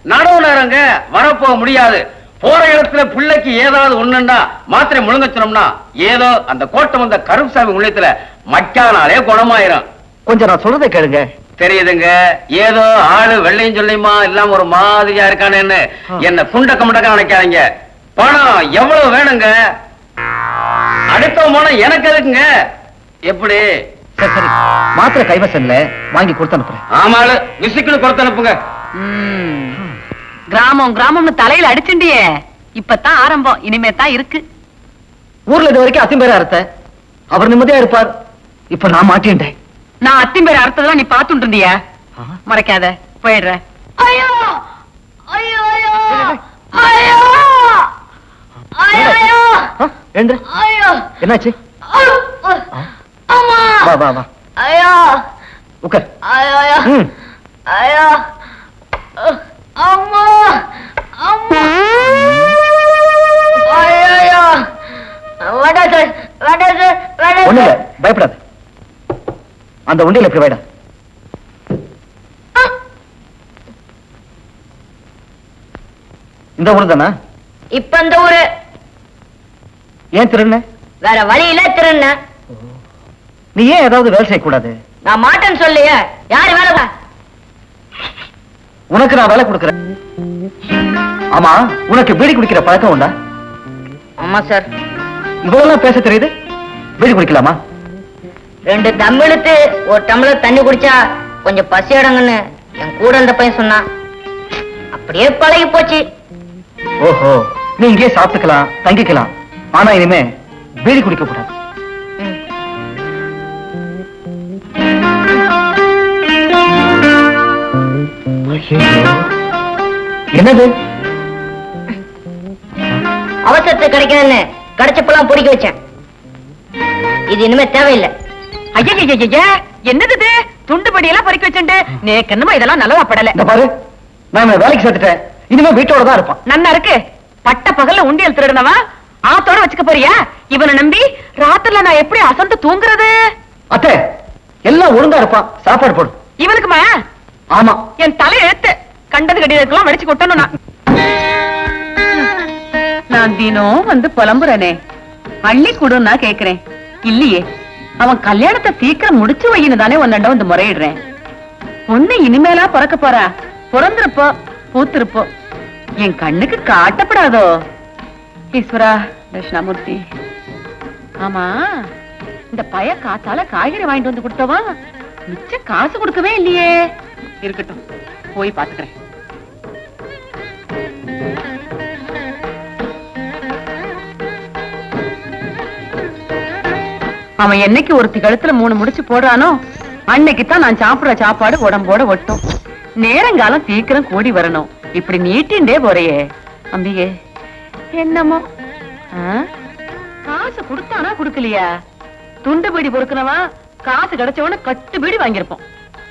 நடவு நேரங்க வரப்போக முடியாது போற இடத்துல பிள்ளைக்கு ஏதாவது ஒண்ணுண்டா மாத்திரை முழுங்க சொன்னோம்னா ஏதோ அந்த கோட்டை வந்த கருப்புசாமி உள்ளத்துல மக்கானாலே குணமாயிரும் கொஞ்சம் நான் சொல்றதை கேளுங்க தெரியுதுங்க ஏதோ ஆளு வெள்ளையும் சொல்லியுமா இல்லாம ஒரு மாதிரியா இருக்கானேன்னு என்ன குண்டக்க முண்டக்க நினைக்காதீங்க பணம் எவ்வளவு வேணுங்க அடுத்த பணம் எனக்கு எதுக்குங்க எப்படி சரி சரி மாத்திரை கைவசம் இல்ல வாங்கி கொடுத்து அனுப்புறேன் ஆமாளு விசுக்குன்னு கொடுத்து அனுப்புங்க ம். கிராமம் கிராமம்னு தலையில அடிச்சுண்டியே இப்பதான் ஆரம்பம் இனிமே தான் இருக்கு ஊர்ல இது வரைக்கும் அத்திம்பேரா அறுத்த அவர் நிம்மதியா இருப்பார் இப்ப நான் மாட்டின்ட்டேன் நான் அத்திம்பேர் அறுத்ததெல்லாம் நீ பாத்துட்டு இருந்தியா மறைக்காத போயிடுற ஐயோ ஐயோ ஐயோ ஐயோ ஐயோ ஐயோ ஆ, எழுந்து ஐயோ என்னாச்சு அம்மா வா வா வா ஐயோ உட்கார் ஐயோ ஐயோ ம் ஐயோ அம்மா அம்மா ஐயோ வட சார் வட சார் வட ஒண்ணு இல்ல சார் பயப்படாத அந்த உண்டியல இப்படி வைடா இந்த ஊர் தானா இப்ப இந்த ஊரு ஏன் திருண்ண வேற வழியில திருண்ண நீ ஏன் ஏதாவது வேலை செய்யக்கூடாது நான் மாட்டேன்னு சொல்லியே யாரு வேலை பா- உனக்கு நான் வேலை கொடுக்கறேன் ஆமா உனக்கு பீடி குடிக்கிற பழக்கம் உண்டா ஆமா சார் இவ்வளவு பேச தெரியுது பீடி குடிக்கலாமா ரெண்டு தம் இழுத்து ஒரு டம்ளர் தண்ணி குடிச்சா கொஞ்சம் பசி அடங்குன்னு என் கூட இருந்த பையன் சொன்னான் அப்படியே பழகி போச்சு ஓஹோ நீ இங்கேயே சாப்பிட்டுக்கலாம் தங்கிக்கலாம் ஆனா இனிமே பீடி குடிக்க கூடாது ம். என்னது அவசரத்துக்கு கிடைக்கணும்னு கிடைச்சப்பெல்லாம் பொறிக்க வச்சேன் இது இனிமே தேவையில்லை ஐயா என்னது இது துண்டுபடி எல்லாம் பறிக்க வச்சுட்டு நேக்கு என்னமோ இதெல்லாம் நல்லதா படல இந்த பாரு நான் இவனை வேலைக்கு சேர்த்துட்டேன் இனிமே வீட்டோட தான் இருப்பான் நன்னா இருக்கு பட்ட பகல்ல உண்டியல் திருடுனவா ஆத்தோட வச்சுக்க போறியா இவனை நம்பி ராத்திரில நான் எப்படி அசந்து தூங்குறது அத்தை எல்லாம் ஒழுங்கா இருப்பான் சாப்பாடு போடு இவனுக்குமா ஆமா என் தலை எழுத்து கண்டது கடிதத்துக்கெல்லாம் வடிச்சு கொட்டணும் நான் நான் தினம் வந்து புலம்புறனே அள்ளி கொடுன்னா கேக்குறேன் இல்லையே அவன் கல்யாணத்தை சீக்கிரம் முடிச்சு வையின்னு தானே உன்னண்ட வந்து முறையிடுறேன் பொண்ணு இனிமேலா பிறக்க போறா பிறந்திருப்போ பூத்திருப்போ என் கண்ணுக்கு காட்டப்படாதோ ஈஸ்வரா தட்சிணாமூர்த்தி ஆமா இந்த பய காத்தால காய்கறி வாங்கிட்டு வந்து கொடுத்தவா மிச்ச காசு கொடுக்கவே இல்லையே இருக்கட்டும் போய் பாத்துக்கிறேன் அவன் என்னைக்கு ஒருத்தி கழுத்துல மூணு முடிச்சு போடுறானோ அன்னைக்கு தான் நான் சாப்பிடுற சாப்பாடு உடம்போட ஒட்டும் நேரங்காலம் சீக்கிரம் கூடி வரணும் இப்படி நீட்டின்டே போறையே அம்பிகே என்னமோ ஆ? காசு கொடுத்தானா கொடுக்கலையா துண்டு பீடி பொறுக்கனவா காசு கிடைச்சவன கட்டு பீடி வாங்கியிருப்போம்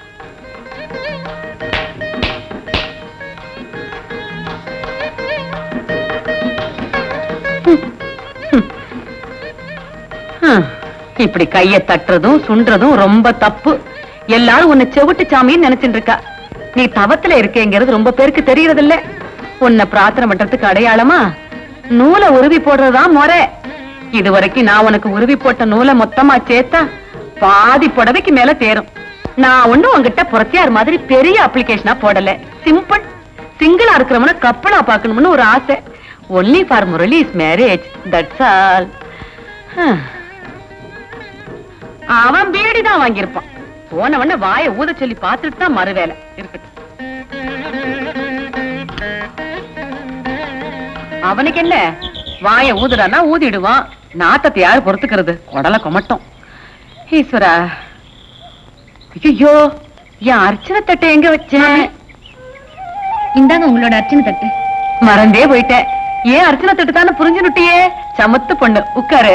ஹம். இப்படி கைய தட்டுறதும் சுன்றதும் ரொம்ப தப்பு எல்லாரும் உன்னை செவிட்டு சாமின்னு நினைச்சிட்டு இருக்கா நீ தவத்துல இருக்கேங்கிறது ரொம்ப பேருக்கு தெரியறது இல்ல உன்னை பிரார்த்தனை பண்றதுக்கு அடையாளமா நூலை உருவி போடுறதுதான் முறை இது வரைக்கும் நான் உனக்கு உருவி போட்ட நூலை மொத்தமா சேர்த்தா பாதி புடவைக்கு மேல தேரும் நான் ஒண்ணும் உன்கிட்ட புறத்தியார் மாதிரி பெரிய அப்ளிகேஷனா போடல சிம்பிள் சிங்கிளா இருக்கிறவன கப்பலா பார்க்கணும்னு ஒரு ஆசை only for Murali's marriage that's all அவன் பீடி தான் வாங்கியிருப்பான் போனவன வாயை ஊத சொல்லி பார்த்துட்டு தான் மறு வேலை இருக்கட்டும் அவனுக்கு என்ன வாயை ஊதுறானா ஊதிடுவான் நாத்தத்தை யாரு பொறுத்துக்கிறது உடல கொமட்டும் ஈஸ்வரா ஐயோ என் அர்ச்சனை தட்டை எங்க வச்சேன் இந்தாங்க உங்களோட அர்ச்சனை தட்டு மறந்தே போயிட்டேன் ஏன் அர்ச்சனை தட்டு தானே புரிஞ்சுனுட்டியே சமத்து பொண்ணு உட்காரு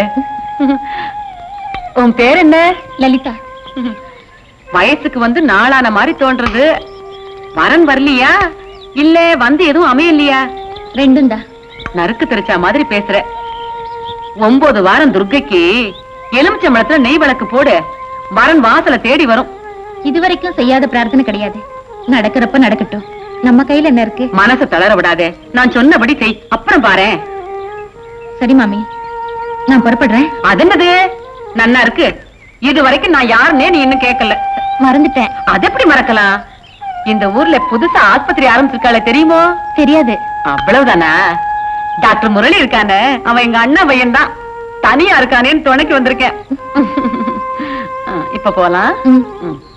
உன் பேர் என்ன லலிதா வயசுக்கு வந்து நாளான மாதிரி தோன்றது வரன் வரலையா இல்ல வந்து எதுவும் அமையலையா ரெண்டும் தான் நறுக்கு தெரிச்சா மாதிரி பேசுற ஒன்பது வாரம் துர்க்கைக்கு எலுமிச்சம்பழத்துல நெய் விளக்கு போடு வரன் வாசல தேடி வரும் இதுவரைக்கும் செய்யாத பிரார்த்தனை கிடையாது நடக்கிறப்ப நடக்கட்டும் நம்ம கையில என்ன இருக்கு மனசை தளர விடாதே நான் சொன்னபடி செய் அப்புறம் பாரேன் சரி மாமி நான் புறப்படுறேன் அது என்னது நன்னா இருக்கு இது வரைக்கும் நான் யாருன்னே நீ இன்னும் கேட்கல மறந்துட்டேன் அது எப்படி மறக்கலாம் இந்த ஊர்ல புதுசா ஆஸ்பத்திரி ஆரம்பிச்சிருக்காளே தெரியுமோ தெரியாது அவ்வளவுதானா டாக்டர் முரளி இருக்கானே அவன் எங்க அண்ணன் பையன் தான் தனியா இருக்கானேன்னு துணைக்கு வந்திருக்கேன் ஆ, இப்ப போலாம் ம். ம்.